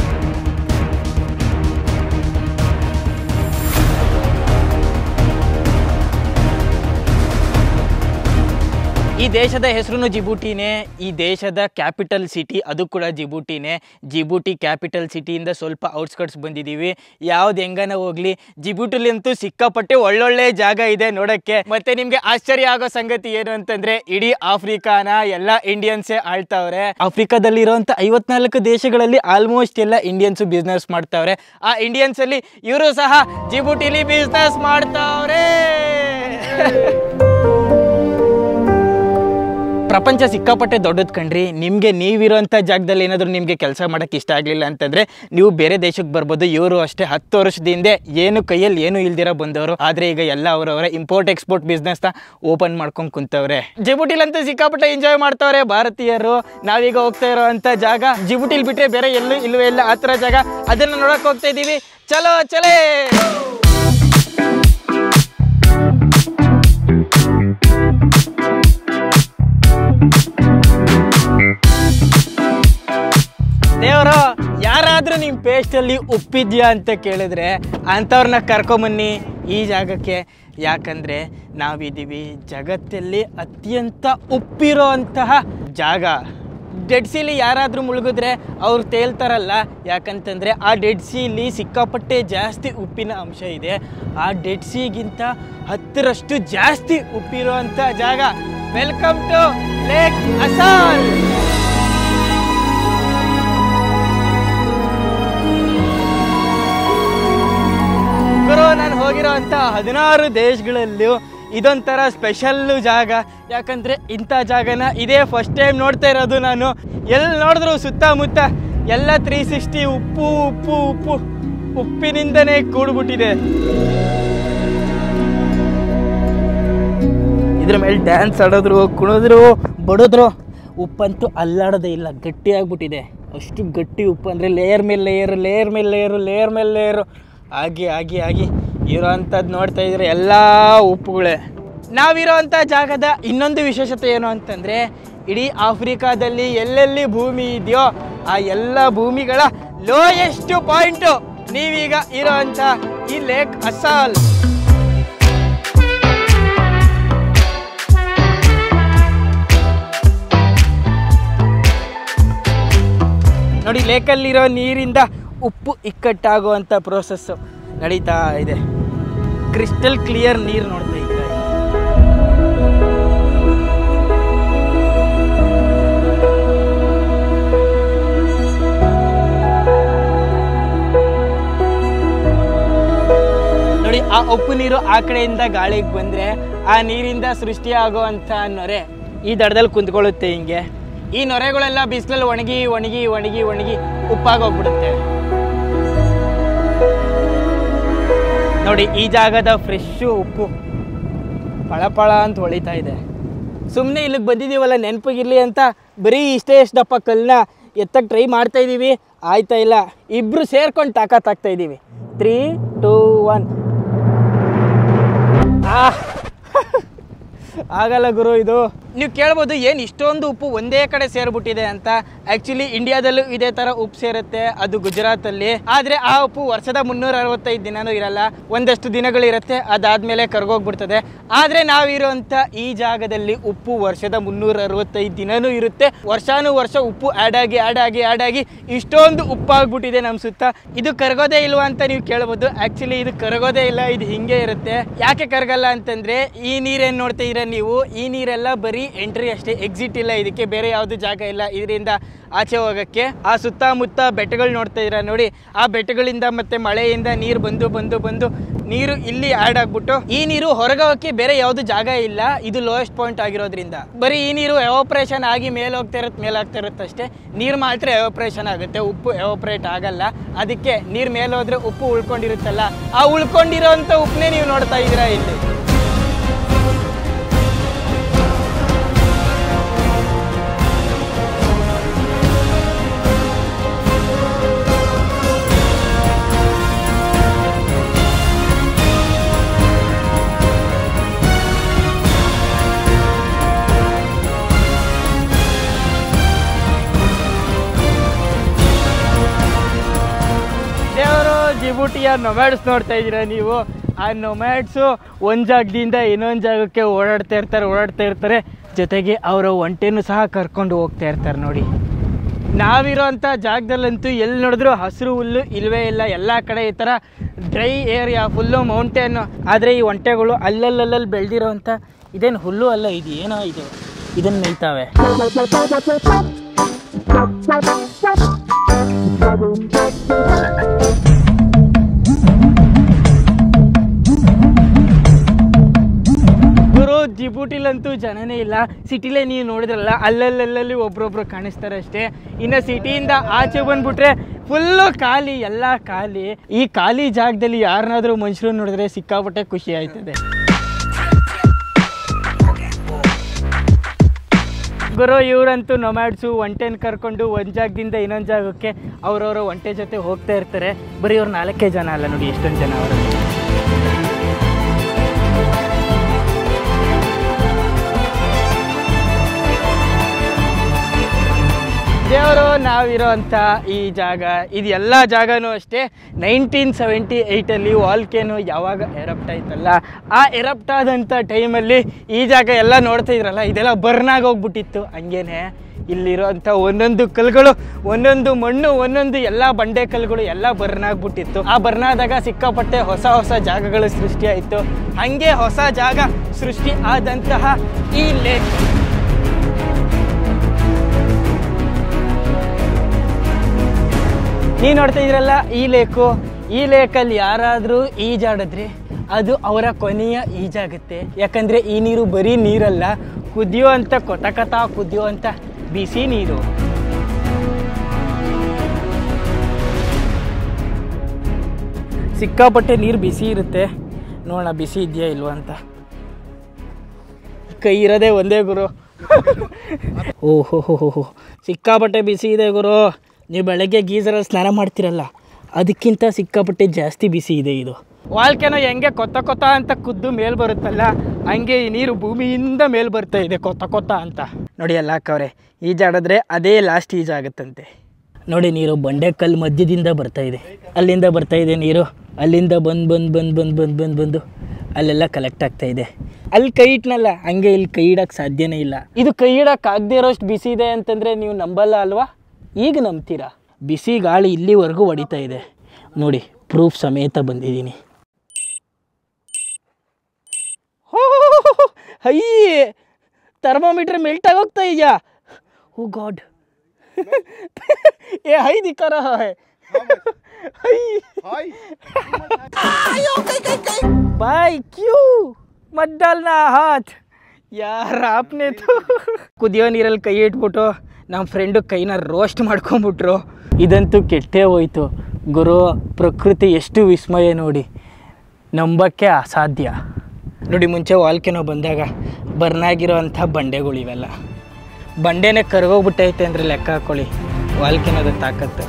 [SPEAKER 1] ಈ ದೇಶದ ಹೆಸರು ಜಿಬೂಟಿನೇ ಈ ದೇಶದ ಕ್ಯಾಪಿಟಲ್ ಸಿಟಿ ಅದು ಕೂಡ ಜಿಬೂಟಿನೇ ಜಿಬೂಟಿ ಕ್ಯಾಪಿಟಲ್ ಸಿಟಿಯಿಂದ ಸ್ವಲ್ಪ ಔಟ್ಸ್ಕಟ್ಸ್ ಬಂದಿದ್ದೀವಿ ಯಾವ್ದು ಹೆಂಗನ ಹೋಗ್ಲಿ ಜಿಬೂಟಿಲಿ ಅಂತೂ ಸಿಕ್ಕಾಪಟ್ಟೆ ಒಳ್ಳೊಳ್ಳೆ ಜಾಗ ಇದೆ ನೋಡಕ್ಕೆ ಮತ್ತೆ ನಿಮ್ಗೆ ಆಶ್ಚರ್ಯ ಆಗೋ ಸಂಗತಿ ಏನು ಅಂತಂದ್ರೆ ಇಡೀ ಆಫ್ರಿಕಾನ ಎಲ್ಲ ಇಂಡಿಯನ್ಸೇ ಆಳ್ತಾವ್ರೆ ಆಫ್ರಿಕಾದಲ್ಲಿರುವಂತ ಐವತ್ನಾಲ್ಕು ದೇಶಗಳಲ್ಲಿ ಆಲ್ಮೋಸ್ಟ್ ಎಲ್ಲ ಇಂಡಿಯನ್ಸ್ ಬಿಸ್ನೆಸ್ ಮಾಡ್ತಾವ್ರೆ ಆ ಇಂಡಿಯನ್ಸ್ ಅಲ್ಲಿ ಇವರು ಸಹ ಜಿಬೂಟಿಲಿ ಬಿಸ್ನೆಸ್ ಮಾಡ್ತಾವ್ರೆ ಪ್ರಪಂಚ ಸಿಕ್ಕಾಪಟ್ಟೆ ದೊಡ್ಡದು ಕಣ್ರಿ ನಿಮಗೆ ನೀವಿರೋಂಥ ಜಾಗದಲ್ಲಿ ಏನಾದರೂ ನಿಮಗೆ ಕೆಲಸ ಮಾಡೋಕ್ಕೆ ಇಷ್ಟ ಆಗಲಿಲ್ಲ ಅಂತಂದರೆ ನೀವು ಬೇರೆ ದೇಶಕ್ಕೆ ಬರ್ಬೋದು ಇವರು ಅಷ್ಟೇ ಹತ್ತು ವರ್ಷದಿಂದ ಏನು ಕೈಯಲ್ಲಿ ಏನು ಇಲ್ದಿರ ಬಂದವರು ಆದರೆ ಈಗ ಎಲ್ಲ ಅವರವರ ಇಂಪೋರ್ಟ್ ಎಕ್ಸ್ಪೋರ್ಟ್ ಬಿಸ್ನೆಸ್ನ ಓಪನ್ ಮಾಡ್ಕೊಂಡು ಕುಂತವ್ರೆ ಜಿಬುಟಿಲಂತೂ ಸಿಕ್ಕಾಪಟ್ಟೆ ಎಂಜಾಯ್ ಮಾಡ್ತಾವ್ರೆ ಭಾರತೀಯರು ನಾವೀಗ ಹೋಗ್ತಾ ಇರೋ ಅಂಥ ಜಾಗ ಜಿಬುಟಿಲ್ ಬಿಟ್ಟರೆ ಬೇರೆ ಎಲ್ಲೂ ಇಲ್ಲವೇ ಇಲ್ಲ ಆ ಥರ ಜಾಗ ಅದನ್ನು ನೋಡೋಕೆ ಹೋಗ್ತಾ ಇದ್ದೀವಿ ಚಲೋ ಚಲೇ ದೇವರು ಯಾರಾದರೂ ನಿಮ್ಮ ಪೇಸ್ಟಲ್ಲಿ ಉಪ್ಪಿದ್ಯಾ ಅಂತ ಕೇಳಿದ್ರೆ ಅಂಥವ್ರನ್ನ ಕರ್ಕೊಂಬನ್ನಿ ಈ ಜಾಗಕ್ಕೆ ಯಾಕಂದರೆ ನಾವಿದ್ದೀವಿ ಜಗತ್ತಲ್ಲಿ ಅತ್ಯಂತ ಉಪ್ಪಿರೋ ಅಂತಹ ಜಾಗ ಡೆಡ್ ಸೀಲಿ ಯಾರಾದರೂ ಮುಳುಗಿದ್ರೆ ಅವ್ರು ತೇಲ್ತಾರಲ್ಲ ಯಾಕಂತಂದರೆ ಆ ಡೆಡ್ ಸೀಲಿ ಸಿಕ್ಕಾಪಟ್ಟೆ ಜಾಸ್ತಿ ಉಪ್ಪಿನ ಅಂಶ ಇದೆ ಆ ಡೆಡ್ ಸೀಗಿಂತ ಹತ್ತರಷ್ಟು ಜಾಸ್ತಿ ಉಪ್ಪಿರೋ ಅಂಥ ಜಾಗ ವೆಲ್ಕಮ್ ಟು ಲೇಕ್ ಅಸಾಲ್ ಗುರು ನಾನು ಹೋಗಿರೋ ಅಂಥ ಹದಿನಾರು ದೇಶಗಳಲ್ಲೂ ಇದೊಂಥರ ಸ್ಪೆಷಲ್ಲು ಜಾಗ ಯಾಕಂದರೆ ಇಂಥ ಜಾಗನ ಇದೇ ಫಸ್ಟ್ ಟೈಮ್ ನೋಡ್ತಾ ಇರೋದು ನಾನು ಎಲ್ಲಿ ನೋಡಿದ್ರು ಸುತ್ತಮುತ್ತ ಎಲ್ಲ ತ್ರೀ ಸಿಕ್ಸ್ಟಿ ಉಪ್ಪು ಉಪ್ಪು ಉಪ್ಪು ಉಪ್ಪಿನಿಂದನೇ ಕೂಡ್ಬಿಟ್ಟಿದೆ ಇದ್ರ ಮೇಲೆ ಡ್ಯಾನ್ಸ್ ಆಡೋದ್ರು ಕುಣಿದ್ರು ಬಡಿದ್ರು ಉಪ್ಪಂತೂ ಅಲ್ಲಾಡೋದೇ ಇಲ್ಲ ಗಟ್ಟಿಯಾಗ್ಬಿಟ್ಟಿದೆ ಅಷ್ಟು ಗಟ್ಟಿ ಉಪ್ಪು ಅಂದರೆ ಲೇಯರ್ ಮೇಲೆ ಲೇಯರ್ ಲೇಯರ್ ಮೇಲೆ ಲೇಯರು ಲೇಯರ್ ಮೇಲೆ ಲೇಯರು ಆಗಿ ಆಗಿ ಆಗಿ ಇರೋ ಅಂಥದ್ದು ನೋಡ್ತಾ ಇದ್ರೆ ಎಲ್ಲ ಉಪ್ಪುಗಳೇ ನಾವಿರೋ ಅಂಥ ಜಾಗದ ಇನ್ನೊಂದು ವಿಶೇಷತೆ ಏನು ಅಂತಂದರೆ ಇಡೀ ಆಫ್ರಿಕಾದಲ್ಲಿ ಎಲ್ಲೆಲ್ಲಿ ಭೂಮಿ ಇದೆಯೋ ಆ ಎಲ್ಲ ಭೂಮಿಗಳ ಲೋಯೆಸ್ಟ್ ಪಾಯಿಂಟು ನೀವೀಗ ಇರೋ ಅಂಥ ಈ ಲೇಕ್ ಅಸಾಲ್ ನೋಡಿ ಲೇಕಲ್ಲಿರೋ ನೀರಿಂದ ಉಪ್ಪು ಇಕ್ಕಟ್ಟಾಗುವಂಥ ಪ್ರೋಸೆಸ್ಸು ನಡೀತಾ ಇದೆ ಕ್ರಿಸ್ಟಲ್ ಕ್ಲಿಯರ್ ನೀರು ನೋಡ್ತಾ ಇದ್ದೀರಾ ನೋಡಿ ಆ ಉಪ್ಪು ನೀರು ಆ ಕಡೆಯಿಂದ ಗಾಳಿಗೆ ಬಂದ್ರೆ ಆ ನೀರಿಂದ ಸೃಷ್ಟಿಯಾಗುವಂಥ ನೊರೆ ಈ ದಡದಲ್ಲಿ ಕುಂತ್ಕೊಳ್ಳುತ್ತೆ ಹಿಂಗೆ ಈ ನೊರೆಗಳೆಲ್ಲ ಬಿಸಿಲಲ್ಲಿ ಒಣಗಿ ಒಣಗಿ ಒಣಗಿ ಒಣಗಿ ಉಪ್ಪಾಗೋಗ್ಬಿಡುತ್ತೆ ನೋಡಿ ಈ ಜಾಗದ ಫ್ರೆಶ್ಶು ಉಪ್ಪು ಪಳಪಳ ಅಂತ ಹೊಳಿತಾ ಇದೆ ಸುಮ್ಮನೆ ಇಲ್ಲಿಗೆ ಬಂದಿದ್ದೀವಲ್ಲ ನೆನಪಿಗಿರ್ಲಿ ಅಂತ ಬರೀ ಇಷ್ಟೇ ಎಷ್ಟು ದಪ್ಪ ಕಲ್ಲನ್ನ ಎತ್ತಕ್ಕೆ ಟ್ರೈ ಮಾಡ್ತಾ ಇದ್ದೀವಿ ಆಯ್ತಾ ಇಲ್ಲ ಇಬ್ರು ಸೇರ್ಕೊಂಡು ತಾಕತ್ ಆಗ್ತಾ ಇದ್ದೀವಿ ತ್ರೀ ಟೂ ಒನ್ ಆ ಆಗಲ್ಲ ಗುರು ಇದು ನೀವು ಕೇಳ್ಬೋದು ಏನು ಇಷ್ಟೊಂದು ಉಪ್ಪು ಒಂದೇ ಕಡೆ ಸೇರ್ಬಿಟ್ಟಿದೆ ಅಂತ ಆ್ಯಕ್ಚುಲಿ ಇಂಡಿಯಾದಲ್ಲೂ ಇದೇ ಥರ ಉಪ್ಪು ಸೇರುತ್ತೆ ಅದು ಗುಜರಾತಲ್ಲಿ ಆದರೆ ಆ ಉಪ್ಪು ವರ್ಷದ ಮುನ್ನೂರ ಅರವತ್ತೈದು ದಿನನೂ ಇರಲ್ಲ ಒಂದಷ್ಟು ದಿನಗಳಿರುತ್ತೆ ಅದಾದಮೇಲೆ ಕರ್ಗೋಗ್ಬಿಡ್ತದೆ ಆದರೆ ನಾವಿರುವಂಥ ಈ ಜಾಗದಲ್ಲಿ ಉಪ್ಪು ವರ್ಷದ ಮುನ್ನೂರ ಅರವತ್ತೈದು ದಿನನೂ ಇರುತ್ತೆ ವರ್ಷಾನು ವರ್ಷ ಉಪ್ಪು ಆ್ಯಡ್ ಆಗಿ ಆ್ಯಡ್ ಆಗಿ ಆ್ಯಡ್ ಆಗಿ ಇಷ್ಟೊಂದು ಉಪ್ಪಾಗ್ಬಿಟ್ಟಿದೆ ನಮ್ಮ ಸುತ್ತ ಇದು ಕರಗೋದೇ ಇಲ್ವಾ ಅಂತ ನೀವು ಕೇಳ್ಬೋದು ಆ್ಯಕ್ಚುಲಿ ಇದು ಕರಗೋದೇ ಇಲ್ಲ ಇದು ಹಿಂಗೆ ಇರುತ್ತೆ ಯಾಕೆ ಕರಗಲ್ಲ ಅಂತಂದರೆ ಈ ನೀರೇನು ನೋಡ್ತಾ ಇದ್ದೀರಾ ನೀವು ಈ ನೀರೆಲ್ಲ ಬರೀ ಎಂಟ್ರಿ ಅಷ್ಟೇ ಎಕ್ಸಿಟ್ ಇಲ್ಲ ಇದಕ್ಕೆ ಬೇರೆ ಯಾವುದು ಜಾಗ ಇಲ್ಲ ಇದರಿಂದ ಆಚೆ ಹೋಗೋಕ್ಕೆ ಆ ಸುತ್ತಮುತ್ತ ಬೆಟ್ಟಗಳು ನೋಡ್ತಾ ಇದ್ದೀರಾ ನೋಡಿ ಆ ಬೆಟ್ಟಗಳಿಂದ ಮತ್ತೆ ಮಳೆಯಿಂದ ನೀರು ಬಂದು ಬಂದು ಬಂದು ನೀರು ಇಲ್ಲಿ ಆ್ಯಡ್ ಆಗ್ಬಿಟ್ಟು ಈ ನೀರು ಹೊರಗೋಗಕ್ಕೆ ಬೇರೆ ಯಾವುದು ಜಾಗ ಇಲ್ಲ ಇದು ಲೋಯೆಸ್ಟ್ ಪಾಯಿಂಟ್ ಆಗಿರೋದ್ರಿಂದ ಬರೀ ಈ ನೀರು ಎವಾಪ್ರೇಷನ್ ಆಗಿ ಮೇಲೆ ಹೋಗ್ತಾ ಇರುತ್ತೆ ಮೇಲೆ ಆಗ್ತಾ ಇರುತ್ತೆ ಅಷ್ಟೇ ನೀರು ಮಾತ್ರ ಎವಾಪ್ರೇಷನ್ ಆಗುತ್ತೆ ಉಪ್ಪು ಎವಾಪ್ರೇಟ್ ಆಗಲ್ಲ ಅದಕ್ಕೆ ನೀರು ಮೇಲೆ ಹೋದ್ರೆ ಉಪ್ಪು ಉಳ್ಕೊಂಡಿರುತ್ತಲ್ಲ ಆ ಉಳ್ಕೊಂಡಿರೋಂಥ ಉಪ್ಪನ್ನೇ ನೀವು ನೋಡ್ತಾ ಇದ್ದೀರಾ ಇಲ್ಲಿ ದೇವರು ಜಿಬುಟಿಯ ನೊಮ್ಯಾಡ್ಸ್ ನೋಡ್ತಾ ಇದ್ದೀರಾ ನೀವು ಆ ನೊಮ್ಯಾಡ್ಸು ಒಂದು ಜಾಗದಿಂದ ಇನ್ನೊಂದು ಜಾಗಕ್ಕೆ ಓಡಾಡ್ತಾ ಇರ್ತಾರೆ ಓಡಾಡ್ತಾ ಇರ್ತಾರೆ ಜೊತೆಗೆ ಅವರ ಒಂಟೆನೂ ಸಹ ಕರ್ಕೊಂಡು ಹೋಗ್ತಾ ಇರ್ತಾರೆ ನೋಡಿ ನಾವಿರೋಂಥ ಜಾಗದಲ್ಲಂತೂ ಎಲ್ಲಿ ನೋಡಿದ್ರು ಹಸಿರು ಹುಲ್ಲು ಇಲ್ವೇ ಇಲ್ಲ ಎಲ್ಲ ಕಡೆ ಈ ಥರ ಡ್ರೈ ಏರಿಯಾ ಫುಲ್ಲು ಮೌಂಟೇನು ಆದರೆ ಈ ಒಂಟೆಗಳು ಅಲ್ಲಲ್ಲಲ್ಲಿ ಬೆಳೆದಿರೋಂಥ ಇದೇನು ಹುಲ್ಲು ಅಲ್ಲ ಇದು ಏನೋ ಇದು ಇದನ್ನು ಮೇಯ್ತಾವೆ ಗುರು ಜಿಬುಟಿಲಂತೂ ಜನನೇ ಇಲ್ಲ ಸಿಟಿಲೇ ನೀವು ನೋಡಿದ್ರಲ್ಲ ಅಲ್ಲಲ್ಲಲ್ಲಿ ಒಬ್ರೊಬ್ರು ಕಾಣಿಸ್ತಾರೆ ಅಷ್ಟೇ ಇನ್ನು ಸಿಟಿಯಿಂದ ಆಚೆ ಬಂದ್ಬಿಟ್ರೆ ಫುಲ್ಲು ಖಾಲಿ ಎಲ್ಲ ಖಾಲಿ ಈ ಖಾಲಿ ಜಾಗದಲ್ಲಿ ಯಾರನ್ನಾದ್ರೂ ಮನುಷ್ಯರು ನೋಡಿದ್ರೆ ಸಿಕ್ಕಾಪಟ್ಟೆ ಖುಷಿ ಆಯ್ತದೆ ಗುರು ಇವರಂತೂ ನೊಮ್ಯಾಡ್ಸು ಒಂಟೆನ ಕರ್ಕೊಂಡು ಒಂದು ಜಾಗದಿಂದ ಇನ್ನೊಂದು ಜಾಗಕ್ಕೆ ಅವ್ರವ್ರ ಒಂಟೆ ಜೊತೆ ಹೋಗ್ತಾ ಇರ್ತಾರೆ ಬರೀ ಅವ್ರು ನಾಲ್ಕೇ ಜನ ಅಲ್ಲ ನೋಡಿ ಎಷ್ಟೊಂದು ಜನ ಅವರು ದೇವರು ನಾವಿರೋಂಥ ಈ ಜಾಗ ಇದು ಎಲ್ಲ ಜಾಗನೂ ಅಷ್ಟೇ ನೈನ್ಟೀನ್ ಸೆವೆಂಟಿ ಏಯ್ಟಲ್ಲಿ ವಾಲ್ಕೇನು ಯಾವಾಗ ಎರಪ್ಟ್ ಆಯ್ತಲ್ಲ ಆ ಎರಪ್ಟ್ ಆದಂಥ ಟೈಮಲ್ಲಿ ಈ ಜಾಗ ಎಲ್ಲ ನೋಡ್ತಾ ಇದ್ರಲ್ಲ ಇದೆಲ್ಲ ಬರ್ನಾಗ ಹೋಗ್ಬಿಟ್ಟಿತ್ತು ಹಂಗೇನೆ ಇಲ್ಲಿರೋಂಥ ಒಂದೊಂದು ಕಲ್ಗಳು ಒಂದೊಂದು ಮಣ್ಣು ಒಂದೊಂದು ಎಲ್ಲ ಬಂಡೆ ಕಲ್ಗಳು ಎಲ್ಲ ಬರ್ನಾಗ್ಬಿಟ್ಟಿತ್ತು ಆ ಬರ್ನಾದಾಗ ಸಿಕ್ಕಾಪಟ್ಟೆ ಹೊಸ ಹೊಸ ಜಾಗಗಳು ಸೃಷ್ಟಿಯಾಯಿತು ಹಾಗೆ ಹೊಸ ಜಾಗ ಸೃಷ್ಟಿ ಆದಂತಹ ಈ ಲೇಕ್ ನೀವು ನೋಡ್ತಾ ಇದ್ರಲ್ಲ ಈ ಲೇಕು ಈ ಲೇಕಲ್ಲಿ ಯಾರಾದರೂ ಈಜಾಡಿದ್ರೆ ಅದು ಅವರ ಕೊನೆಯ ಈಜಾಗುತ್ತೆ ಯಾಕಂದ್ರೆ ಈ ನೀರು ಬರೀ ನೀರಲ್ಲ ಕುದಿಯುವಂಥ ಕೊತ ಕತ ಕುದಿಯುವಂಥ ಬಿಸಿ ನೀರು ಸಿಕ್ಕಾಪಟ್ಟೆ ನೀರು ಬಿಸಿ ಇರುತ್ತೆ ನೋಡೋಣ ಬಿಸಿ ಇದೆಯಾ ಇಲ್ವಾ ಅಂತ ಕೈ ಇರೋದೇ ಒಂದೇ ಗುರು ಓಹೋ ಹೋ ಹೋ ಹೋ ಸಿಕ್ಕಾಪಟ್ಟೆ ಬಿಸಿ ಇದೆ ಗುರು ನೀವು ಬೆಳಗ್ಗೆ ಗೀಸರಲ್ಲಿ ಸ್ನಾನ ಮಾಡ್ತಿರಲ್ಲ ಅದಕ್ಕಿಂತ ಸಿಕ್ಕಾಪಟ್ಟೆ ಜಾಸ್ತಿ ಬಿಸಿ ಇದೆ ಇದು ವಾಲ್ಕೆನೋ ಹೆಂಗೆ ಕೊತ್ತ ಕೊತ್ತ ಅಂತ ಕುದ್ದು ಮೇಲ್ ಬರುತ್ತಲ್ಲ ಹಂಗೆ ಈ ನೀರು ಭೂಮಿಯಿಂದ ಮೇಲ್ ಬರ್ತಾ ಇದೆ ಕೊತ್ತ ಕೊತ್ತ ಅಂತ ನೋಡಿ ಎಲ್ಲ ಹಾಕವ್ರೆ ಈಜಾಡಿದ್ರೆ ಅದೇ ಲಾಸ್ಟ್ ಈಜಾಗುತ್ತಂತೆ ನೋಡಿ ನೀರು ಬಂಡೆಕಲ್ಲು ಮಧ್ಯದಿಂದ ಬರ್ತಾ ಇದೆ ಅಲ್ಲಿಂದ ಬರ್ತಾ ಇದೆ ನೀರು ಅಲ್ಲಿಂದ ಬಂದು ಬಂದು ಬಂದು ಬಂದು ಬಂದು ಬಂದು ಬಂದು ಅಲ್ಲೆಲ್ಲ ಕಲೆಕ್ಟ್ ಆಗ್ತಾ ಇದೆ ಅಲ್ಲಿ ಕೈ ಇಟ್ನಲ್ಲ ಹಂಗೆ ಇಲ್ಲಿ ಕೈ ಇಡಕ್ಕೆ ಸಾಧ್ಯನೇ ಇಲ್ಲ ಇದು ಕೈ ಇಡಕ್ಕೆ ಆಗದೆ ಇರೋಷ್ಟು ಬಿಸಿ ಇದೆ ಅಂತಂದರೆ ನೀವು ನಂಬಲ್ಲ ಅಲ್ವಾ ಈಗ ನಂಬ್ತೀರಾ ಬಿಸಿ ಗಾಳಿ ಇಲ್ಲಿವರೆಗೂ ಹೊಡಿತಾ ಇದೆ ನೋಡಿ ಪ್ರೂಫ್ ಸಮೇತ ಬಂದಿದ್ದೀನಿ ಹೈ ಥರ್ಮೋಮೀಟ್ರ್ ಮೆಲ್ಟ್ ಆಗೋಗ್ತಾ ಇದೆಯಾ ಓ ಗಾಡ್ ये हाई दिखा रहा है हाई भाई क्यों मत डालना हाथ ಯಾರ ಆಪ್ನೆ ಕುದಿಯೋ ನೀರಲ್ಲಿ ಕೈ ಇಟ್ಬಿಟ್ಟು ನಮ್ಮ ಫ್ರೆಂಡು ಕೈನ ರೋಸ್ಟ್ ಮಾಡ್ಕೊಂಬಿಟ್ರು ಇದಂತೂ ಕೆಟ್ಟೇ ಹೋಯ್ತು ಗುರು ಪ್ರಕೃತಿ ಎಷ್ಟು ವಿಸ್ಮಯ ನೋಡಿ ನಂಬಕ್ಕೆ ಅಸಾಧ್ಯ ನೋಡಿ ಮುಂಚೆ ವಾಲ್ಕೆನೋ ಬಂದಾಗ ಬರ್ನಾಗಿರೋ ಅಂಥ ಬಂಡೆಗಳು ಇವೆಲ್ಲ ಬಂಡೆನೇ ಕರ್ಗೋಗ್ಬಿಟ್ಟೈತೆ ಅಂದರೆ ಲೆಕ್ಕ ಹಾಕೊಳ್ಳಿ ವಾಲ್ಕೆನೋದ ತಾಕತ್ತು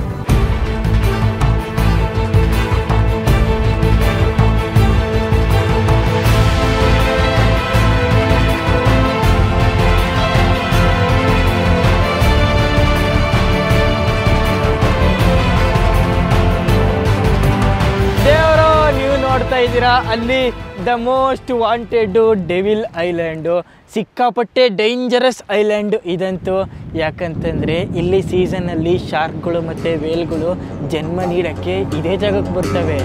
[SPEAKER 1] ದೇವರು ನೀವು ನೋಡ್ತಾ ಇದ್ದೀರಾ ಅಲ್ಲಿ the most wanted devil island ಸಿಕ್ಕಾಪಟ್ಟೆ ಡೇಂಜರಸ್ ಐಲ್ಯಾಂಡು ಇದಂತೂ ಯಾಕಂತಂದರೆ ಇಲ್ಲಿ ಸೀಸನಲ್ಲಿ ಶಾರ್ಕ್ಗಳು ಮತ್ತು ವೇಲ್ಗಳು ಜನ್ಮ ನೀಡೋಕ್ಕೆ ಇದೇ ಜಾಗಕ್ಕೆ ಬರ್ತವೆ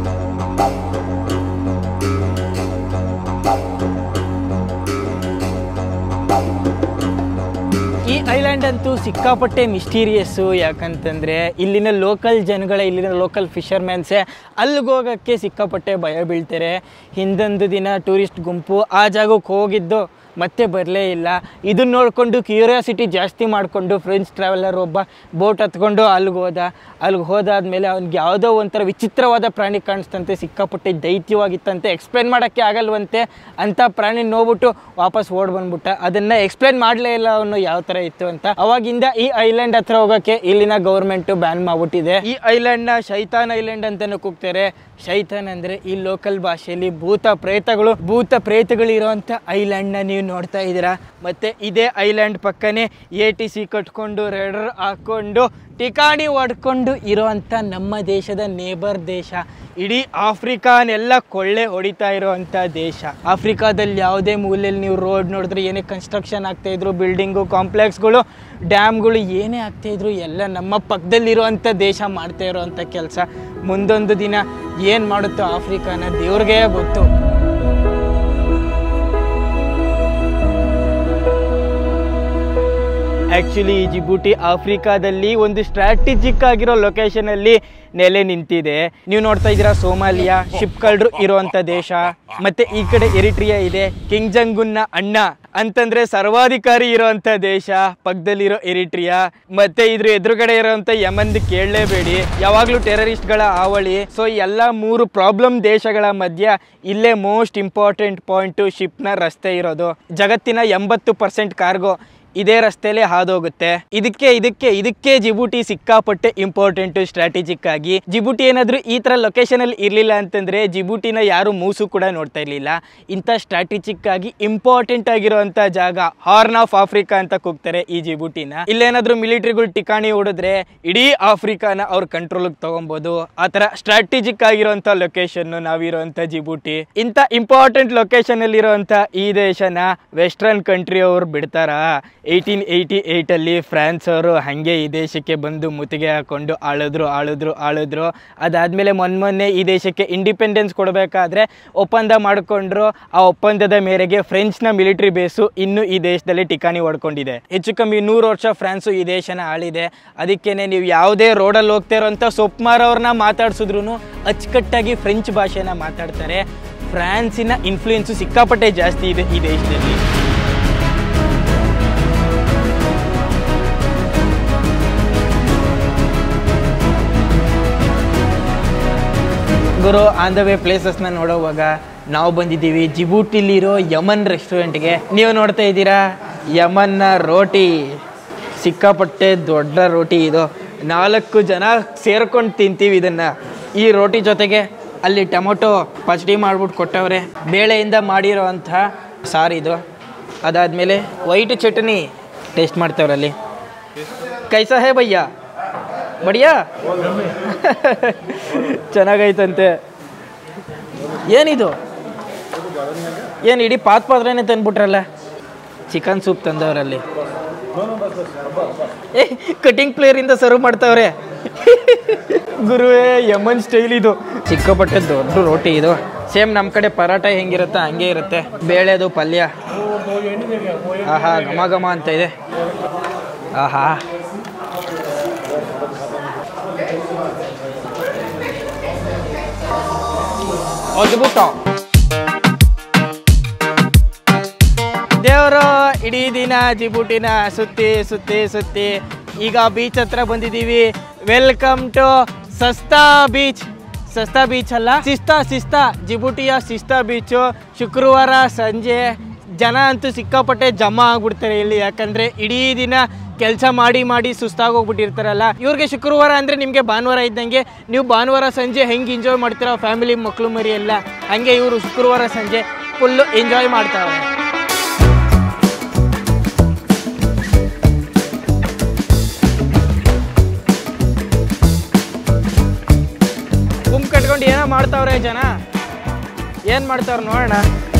[SPEAKER 1] ಈ ಐಲ್ಯಾಂಡ್ ಅಂತೂ ಸಿಕ್ಕಾಪಟ್ಟೆ ಮಿಸ್ಟೀರಿಯಸ್ಸು ಯಾಕಂತಂದರೆ ಇಲ್ಲಿನ ಲೋಕಲ್ ಜನಗಳ ಇಲ್ಲಿನ ಲೋಕಲ್ ಫಿಶರ್ಮ್ಯಾನ್ಸೇ ಅಲ್ಲಿಗೆ ಹೋಗೋಕ್ಕೆ ಸಿಕ್ಕಾಪಟ್ಟೆ ಭಯ ಬೀಳ್ತಾರೆ ಹಿಂದೊಂದು ದಿನ ಟೂರಿಸ್ಟ್ ಗುಂಪು ಆ ಜಾಗಕ್ಕೆ ಹೋಗಿದ್ದು ಮತ್ತೆ ಬರಲೇ ಇಲ್ಲ ಇದನ್ನ ನೋಡಿಕೊಂಡು ಕ್ಯೂರಿಯಾಸಿಟಿ ಜಾಸ್ತಿ ಮಾಡಿಕೊಂಡು ಫ್ರೆಂಡ್ಸ್ ಟ್ರಾವೆಲರ್ ಒಬ್ಬ ಬೋಟ್ ಹತ್ಕೊಂಡು ಅಲ್ಲಿಗೆ ಹೋದ ಅಲ್ಲಿಗೆ ಹೋದಾದ್ಮೇಲೆ ಅವ್ನಿಗೆ ಯಾವುದೋ ಒಂಥರ ವಿಚಿತ್ರವಾದ ಪ್ರಾಣಿ ಕಾಣಿಸ್ತಂತೆ ಸಿಕ್ಕಾಪಟ್ಟೆ ದೈತ್ಯವಾಗಿತ್ತಂತೆ ಎಕ್ಸ್ಪ್ಲೇನ್ ಮಾಡೋಕ್ಕೆ ಆಗಲ್ವಂತೆ ಅಂಥ ಪ್ರಾಣಿ ನೋಡ್ಬಿಟ್ಟು ವಾಪಸ್ ಓಡ್ ಬಂದ್ಬಿಟ್ಟ ಅದನ್ನು ಎಕ್ಸ್ಪ್ಲೇನ್ ಮಾಡಲೇ ಇಲ್ಲ ಅವನು ಯಾವ ಥರ ಇತ್ತು ಅಂತ ಅವಾಗಿಂದ ಈ ಐಲ್ಯಾಂಡ್ ಹತ್ರ ಹೋಗೋಕ್ಕೆ ಇಲ್ಲಿನ ಗೌರ್ಮೆಂಟು ಬ್ಯಾನ್ ಮಾಡ್ಬಿಟ್ಟಿದೆ ಈ ಐಲ್ಯಾಂಡ್ನ ಶೈತಾನ್ ಐಲ್ಯಾಂಡ್ ಅಂತಲೂ ಕೂಗ್ತಾರೆ ಶೈತಾನ್ ಅಂದರೆ ಈ ಲೋಕಲ್ ಭಾಷೆಯಲ್ಲಿ ಭೂತ ಪ್ರೇತಗಳು ಭೂತ ಪ್ರೇತಗಳು ಇರೋವಂಥ ಐಲ್ಯಾಂಡ್ನ ನೀವು ನೋಡ್ತಾ ಇದ್ದೀರಾ ಮತ್ತು ಇದೇ ಐಲ್ಯಾಂಡ್ ಪಕ್ಕನೇ ಎ ಟಿ ಸಿ ಕಟ್ಕೊಂಡು ರೆಡರ್ ಹಾಕ್ಕೊಂಡು ಟಿಕಾಣಿ ಹೊಡ್ಕೊಂಡು ಇರೋವಂಥ ನಮ್ಮ ದೇಶದ ನೇಬರ್ ದೇಶ ಇಡೀ ಆಫ್ರಿಕಾನೆಲ್ಲ ಕೊಳ್ಳೆ ಹೊಡಿತಾ ಇರೋವಂಥ ದೇಶ ಆಫ್ರಿಕಾದಲ್ಲಿ ಯಾವುದೇ ಮೂಲೆಯಲ್ಲಿ ನೀವು ರೋಡ್ ನೋಡಿದ್ರೆ ಏನೇ ಕನ್ಸ್ಟ್ರಕ್ಷನ್ ಆಗ್ತಾ ಇದ್ರು ಬಿಲ್ಡಿಂಗು ಕಾಂಪ್ಲೆಕ್ಸ್ಗಳು ಡ್ಯಾಮ್ಗಳು ಏನೇ ಆಗ್ತಾ ಇದ್ರು ಎಲ್ಲ ನಮ್ಮ ಪಕ್ಕದಲ್ಲಿರುವಂಥ ದೇಶ ಮಾಡ್ತಾ ಇರೋವಂಥ ಕೆಲಸ ಮುಂದೊಂದು ದಿನ ಏನು ಮಾಡುತ್ತೋ ಆಫ್ರಿಕಾನ ದೇವ್ರಿಗೆ ಗೊತ್ತು ಆ್ಯಕ್ಚುಲಿ ಈ ಜಿಬೂಟಿ ಆಫ್ರಿಕಾದಲ್ಲಿ ಒಂದು ಸ್ಟ್ರಾಟಜಿಕ್ ಆಗಿರೋ ಲೊಕೇಶನಲ್ಲಿ ನೆಲೆ ನಿಂತಿದೆ ನೀವು ನೋಡ್ತಾ ಇದ್ದೀರಾ ಸೋಮಾಲಿಯಾ ಶಿಪ್ ಕಳ್ಳರು ಇರುವಂಥ ದೇಶ ಮತ್ತೆ ಈ ಕಡೆ ಎರಿಟ್ರಿಯಾ ಇದೆ ಕಿಂಗ್ ಜಂಗುನ್ನ ಅಣ್ಣ ಅಂತಂದ್ರೆ ಸರ್ವಾಧಿಕಾರಿ ಇರುವಂಥ ದೇಶ ಪಕ್ಕದಲ್ಲಿರೋ ಎರಿಟ್ರಿಯಾ ಮತ್ತೆ ಇದ್ರ ಎದುರುಗಡೆ ಇರೋಂಥ ಯಮನ್ದು ಕೇಳಲೇಬೇಡಿ ಯಾವಾಗಲೂ ಟೆರರಿಸ್ಟ್ಗಳ ಹಾವಳಿ ಸೊ ಎಲ್ಲ ಮೂರು ಪ್ರಾಬ್ಲಮ್ ದೇಶಗಳ ಮಧ್ಯ ಇಲ್ಲೇ ಮೋಸ್ಟ್ ಇಂಪಾರ್ಟೆಂಟ್ ಪಾಯಿಂಟು ಶಿಪ್ನ ರಸ್ತೆ ಇರೋದು ಜಗತ್ತಿನ ಎಂಬತ್ತು ಪರ್ಸೆಂಟ್ ಕಾರ್ಗೋ ಇದೇ ರಸ್ತೆಯಲ್ಲಿ ಹಾದೋಗುತ್ತೆ ಇದಕ್ಕೆ ಇದಕ್ಕೆ ಇದಕ್ಕೆ ಜಿಬುಟಿ ಸಿಕ್ಕಾಪಟ್ಟೆ ಇಂಪಾರ್ಟೆಂಟ್ ಸ್ಟ್ರಾಟಜಿಕ್ ಆಗಿ ಜಿಬುಟಿ ಏನಾದರೂ ಈ ಥರ ಲೊಕೇಶನ್ ಅಲ್ಲಿ ಇರಲಿಲ್ಲ ಅಂತಂದ್ರೆ ಜಿಬುಟಿನ ಯಾರು ಮೂಸು ಕೂಡ ನೋಡ್ತಾ ಇರಲಿಲ್ಲ ಇಂಥ ಸ್ಟ್ರಾಟಜಿಕ್ ಆಗಿ ಇಂಪಾರ್ಟೆಂಟ್ ಆಗಿರುವಂಥ ಜಾಗ ಹಾರ್ನ್ ಆಫ್ ಆಫ್ರಿಕಾ ಅಂತ ಕೂಗ್ತಾರೆ ಈ ಜಿಬುಟಿನ ಇಲ್ಲೇನಾದ್ರೂ ಮಿಲಿಟರಿಗಳು ಟಿಕಾಣಿ ಹೊಡೆದ್ರೆ ಇಡೀ ಆಫ್ರಿಕಾನ ಅವ್ರ ಕಂಟ್ರೋಲ್ಗೆ ತಗೊಬೋದು ಆ ಥರ ಸ್ಟ್ರಾಟಜಿಕ್ ಆಗಿರುವಂಥ ಲೊಕೇಶನ್ ನಾವಿರುವಂಥ ಜಿಬುಟಿ ಇಂಥ ಇಂಪಾರ್ಟೆಂಟ್ ಲೊಕೇಶನ್ ಅಲ್ಲಿರುವಂಥ ಈ ದೇಶನ ವೆಸ್ಟರ್ನ್ ಕಂಟ್ರಿ ಅವ್ರು ಬಿಡ್ತಾರ ಏಯ್ಟೀನ್ ಏಯ್ಟಿ ಏಯ್ಟಲ್ಲಿ ಫ್ರಾನ್ಸ್ ಅವರು ಹಾಗೆ ಈ ದೇಶಕ್ಕೆ ಬಂದು ಮುತ್ತಿಗೆ ಹಾಕೊಂಡು ಆಳಿದ್ರು ಆಳಿದ್ರು ಆಳಿದ್ರು ಅದಾದಮೇಲೆ ಮೊನ್ನೆ ಈ ದೇಶಕ್ಕೆ ಇಂಡಿಪೆಂಡೆನ್ಸ್ ಕೊಡಬೇಕಾದ್ರೆ ಒಪ್ಪಂದ ಮಾಡಿಕೊಂಡ್ರು ಆ ಒಪ್ಪಂದದ ಮೇರೆಗೆ ಫ್ರೆಂಚ್ನ ಮಿಲಿಟರಿ ಬೇಸು ಇನ್ನೂ ಈ ದೇಶದಲ್ಲಿ ಟಿಕಾಣಿ ಹೊಡ್ಕೊಂಡಿದೆ ಹೆಚ್ಚು ಕಮ್ಮಿ ನೂರು ವರ್ಷ ಫ್ರಾನ್ಸು ಈ ದೇಶನ ಆಳಿದೆ ಅದಕ್ಕೇನೆ ನೀವು ಯಾವುದೇ ರೋಡಲ್ಲಿ ಹೋಗ್ತಾ ಇರೋಂಥ ಸೊಪ್ಮಾರ್ ಅವ್ರನ್ನ ಮಾತಾಡ್ಸಿದ್ರು ಅಚ್ಚುಕಟ್ಟಾಗಿ ಫ್ರೆಂಚ್ ಭಾಷೆನ ಮಾತಾಡ್ತಾರೆ ಫ್ರಾನ್ಸಿನ ಇನ್ಫ್ಲೂಯೆನ್ಸು ಸಿಕ್ಕಾಪಟ್ಟೆ ಜಾಸ್ತಿ ಇದೆ ಈ ದೇಶದಲ್ಲಿ ಗುರು ಆನ್ ದ ವೇ ಪ್ಲೇಸಸ್ನ ನೋಡೋವಾಗ ನಾವು ಬಂದಿದ್ದೀವಿ ಜಿಬೂಟಿಲಿರೋ ಯಮನ್ ರೆಸ್ಟೋರೆಂಟ್ಗೆ ನೀವು ನೋಡ್ತಾ ಇದ್ದೀರಾ ಯಮನ್ನ ರೋಟಿ ಸಿಕ್ಕಾಪಟ್ಟೆ ದೊಡ್ಡ ರೋಟಿ ಇದು ನಾಲ್ಕು ಜನ ಸೇರ್ಕೊಂಡು ತಿಂತೀವಿ ಇದನ್ನು ಈ ರೋಟಿ ಜೊತೆಗೆ ಅಲ್ಲಿ ಟೊಮೊಟೊ ಪಚಡಿ ಮಾಡ್ಬಿಟ್ಟು ಕೊಟ್ಟವ್ರೆ ಬೇಳೆಯಿಂದ ಮಾಡಿರೋವಂಥ ಸಾರಿದು ಅದಾದಮೇಲೆ ವೈಟ್ ಚಟ್ನಿ ಟೇಸ್ಟ್ ಮಾಡ್ತವ್ರೆ ಅಲ್ಲಿ ಕೈಸಾ ಹೇ ಭಯ್ಯ ಬಡಿಯಾ ಚೆನ್ನಾಗೈತಂತೆ ಏನಿದು ಏನು ಇಡೀ ಪಾತ್ ಪಾತ್ರೆನೇ ತಂದ್ಬಿಟ್ರಲ್ಲ ಚಿಕನ್ ಸೂಪ್ ತಂದವರಲ್ಲಿ ಏ ಕಟಿಂಗ್ ಪ್ಲೇಯರಿಂದ ಸರ್ವ್ ಮಾಡ್ತಾವ್ರೆ ಗುರುವೇ ಯಮನ್ ಸ್ಟೈಲ್ ಇದು ಸಿಕ್ಕಾಪಟ್ಟೆ ದೊಡ್ಡ ರೋಟಿ ಇದು ಸೇಮ್ ನಮ್ಮ ಕಡೆ ಪರಾಟ ಹೆಂಗಿರುತ್ತೆ ಹಂಗೆ ಇರುತ್ತೆ ಬೇಳೆದು ಪಲ್ಯ ಆಹಾ ಘಮ ಘಮ ಅಂತ ಇದೆ ಆಹಾ ಅದ್ಭುತ ದೇವರು ಇಡೀ ದಿನ ಜಿಬುಟಿನ ಸುತ್ತಿ ಸುತ್ತಿ ಸುತ್ತಿ ಈಗ ಬೀಚ್ ಹತ್ರ ಬಂದಿದ್ದೀವಿ welcome to Siesta beach Siesta beach ಅಲ್ಲ ಸಿಸ್ತಾ ಸಿಸ್ತಾ ಜಿಬುಟಿಯ ಸಿಸ್ತಾ ಬೀಚು ಶುಕ್ರವಾರ ಸಂಜೆ ಜನ ಅಂತೂ ಸಿಕ್ಕಾಪಟ್ಟೆ ಜಮಾ ಆಗ್ಬಿಡ್ತಾರೆ ಇಲ್ಲಿ ಯಾಕಂದ್ರೆ ಇಡೀ ದಿನ ಕೆಲಸ ಮಾಡಿ ಮಾಡಿ ಸುಸ್ತಾಗೋಗ್ಬಿಟ್ಟಿರ್ತಾರಲ್ಲ ಇವ್ರಿಗೆ ಶುಕ್ರವಾರ ಅಂದರೆ ನಿಮಗೆ ಭಾನುವಾರ ಇದ್ದಂಗೆ ನೀವು ಭಾನುವಾರ ಸಂಜೆ ಹೆಂಗೆ ಎಂಜಾಯ್ ಮಾಡ್ತೀರೋ ಫ್ಯಾಮಿಲಿ ಮಕ್ಕಳು ಮರಿ ಎಲ್ಲ ಹಂಗೆ ಇವರು ಶುಕ್ರವಾರ ಸಂಜೆ ಫುಲ್ಲು ಎಂಜಾಯ್ ಮಾಡ್ತಾವೆ ಗುಂಪು ಕಟ್ಕೊಂಡು ಏನೋ ಮಾಡ್ತಾವ್ರೆ ಜನ ಏನು ಮಾಡ್ತಾವ್ರೆ ನೋಡೋಣ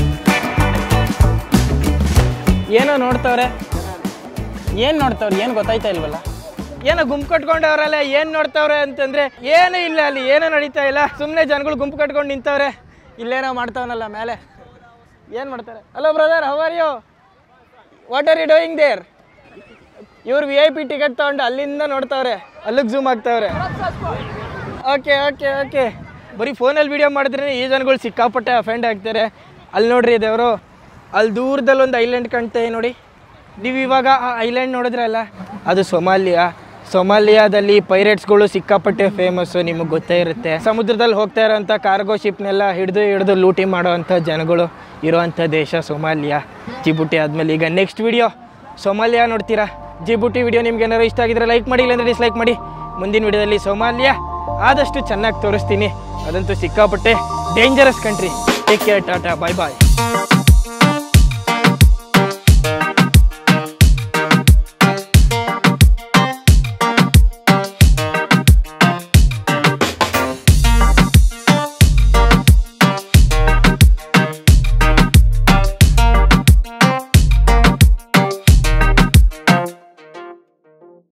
[SPEAKER 1] ಏನೋ ನೋಡ್ತಾವ್ರೆ ಏನು ನೋಡ್ತಾವ್ರೆ ಏನು ಗೊತ್ತಾಯ್ತಾ ಇಲ್ವಲ್ಲ ಏನೋ ಗುಂಪು ಕಟ್ಕೊಂಡವ್ರಲ್ಲ ಏನು ನೋಡ್ತಾವ್ರೆ ಅಂತಂದ್ರೆ ಏನೂ ಇಲ್ಲ ಅಲ್ಲಿ ಏನೂ ನಡೀತಾ ಇಲ್ಲ ಸುಮ್ಮನೆ ಜನಗಳು ಗುಂಪು ಕಟ್ಕೊಂಡು ನಿಂತವ್ರೆ ಇಲ್ಲೇನೋ ಮಾಡ್ತಾವನಲ್ಲ ಮೇಲೆ ಏನು ಮಾಡ್ತಾರೆ hello brother how are you what are you doing there ಇವ್ರು ವಿ ಐ ಪಿ ಟಿಕೆಟ್ ತಗೊಂಡು ಅಲ್ಲಿಂದ ನೋಡ್ತಾವ್ರೆ ಅಲ್ಲಿಗೆ ಝೂಮ್ ಆಗ್ತಾವ್ರೆ ಓಕೆ ಓಕೆ ಓಕೆ ಬರೀ ಫೋನಲ್ಲಿ ವಿಡಿಯೋ ಮಾಡಿದ್ರೆ ಈ ಜನಗಳು ಸಿಕ್ಕಾಪಟ್ಟೆ ಅಫೆಂಡ್ ಆಗ್ತಾರೆ ಅಲ್ಲಿ ನೋಡ್ರಿ ದೇವರು ಅಲ್ಲಿ ದೂರದಲ್ಲಿ ಒಂದು ಐಲ್ಯಾಂಡ್ ಕಾಣ್ತಾ ಇದೆ ನೋಡಿ ನೀವು ಇವಾಗ ಆ ಐಲ್ಯಾಂಡ್ ನೋಡಿದ್ರಲ್ಲ ಅದು ಸೊಮಾಲಿಯಾ ಸೊಮಾಲಿಯಾದಲ್ಲಿ ಪೈರೇಟ್ಸ್ಗಳು ಸಿಕ್ಕಾಪಟ್ಟೆ ಫೇಮಸ್ಸು ನಿಮಗೆ ಗೊತ್ತೇ ಇರುತ್ತೆ ಸಮುದ್ರದಲ್ಲಿ ಹೋಗ್ತಾ ಇರೋಂಥ ಕಾರ್ಗೋ ಶಿಪ್ನೆಲ್ಲ ಹಿಡಿದು ಹಿಡಿದು ಲೂಟಿ ಮಾಡೋವಂಥ ಜನಗಳು ಇರೋವಂಥ ದೇಶ ಸೊಮಾಲಿಯಾ ಜಿಬುಟಿ ಆದಮೇಲೆ ಈಗ ನೆಕ್ಸ್ಟ್ ವಿಡಿಯೋ ಸೊಮಾಲಿಯಾ ನೋಡ್ತೀರಾ ಜಿಬುಟಿ ವಿಡಿಯೋ ನಿಮ್ಗೆ ಏನಾದ್ರು ಇಷ್ಟ ಆಗಿದ್ರೆ ಲೈಕ್ ಮಾಡಿ ಇಲ್ಲಾಂದ್ರೆ ಡಿಸ್ಲೈಕ್ ಮಾಡಿ ಮುಂದಿನ ವಿಡಿಯೋದಲ್ಲಿ ಸೊಮಾಲಿಯಾ ಆದಷ್ಟು ಚೆನ್ನಾಗಿ ತೋರಿಸ್ತೀನಿ ಅದಂತೂ ಸಿಕ್ಕಾಪಟ್ಟೆ dangerous country take care tata bye ಬಾಯ್